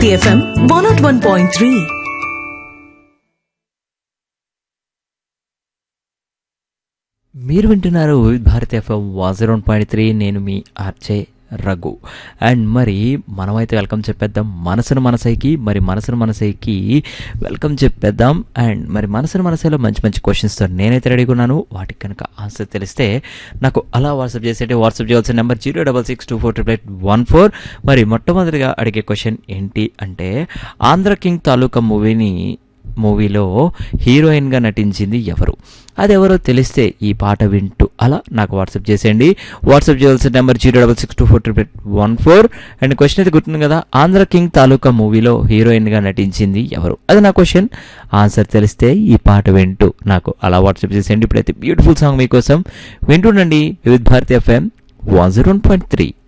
Bharati FM one nought one point three మీరు వింటున్నారు Vividh Bharati FM వాజరోన్ పాయింట్ త్రీ నేను మీ ఆర్చే రఘు అండ్ మరి మనమైతే వెల్కమ్ చెప్పేద్దాం మనసును మనసైకి మరి మనసును మనసైకి వెల్కమ్ చెప్పేద్దాం అండ్ మరి మనసును మనసైలో మంచి మంచి క్వశ్చన్స్తో నేనైతే రెడీగా ఉన్నాను వాటికి కనుక ఆన్సర్ తెలిస్తే నాకు అలా వాట్సాప్ చేసేటే వాట్సాప్ చేయాల్సిన number zero double six two four triple eight one four మరి మొట్టమొదటిగా అడిగే క్వశ్చన్ ఏంటి అంటే ఆంధ్ర కింగ్ తాలూకా మూవీని మూవీలో హీరోయిన్గా నటించింది ఎవరు అదెవరో తెలిస్తే ఈ పాట వింటూ అలా నాకు వాట్సాప్ చేసేయండి వాట్సాప్ చేయాల్సిన number zero double six two four triple one four and question అయితే గుర్తుంది కదా ఆంధ్ర కింగ్ తాలూకా మూవీలో హీరోయిన్గా నటించింది ఎవరు అది నా క్వశ్చన్ ఆన్సర్ తెలిస్తే ఈ పాట వింటూ నాకు అలా వాట్సాప్ చేసేయండి ఇప్పుడైతే బ్యూటిఫుల్ సాంగ్ మీకోసం వింటుండండి Vividh Bharati FM one zero one point three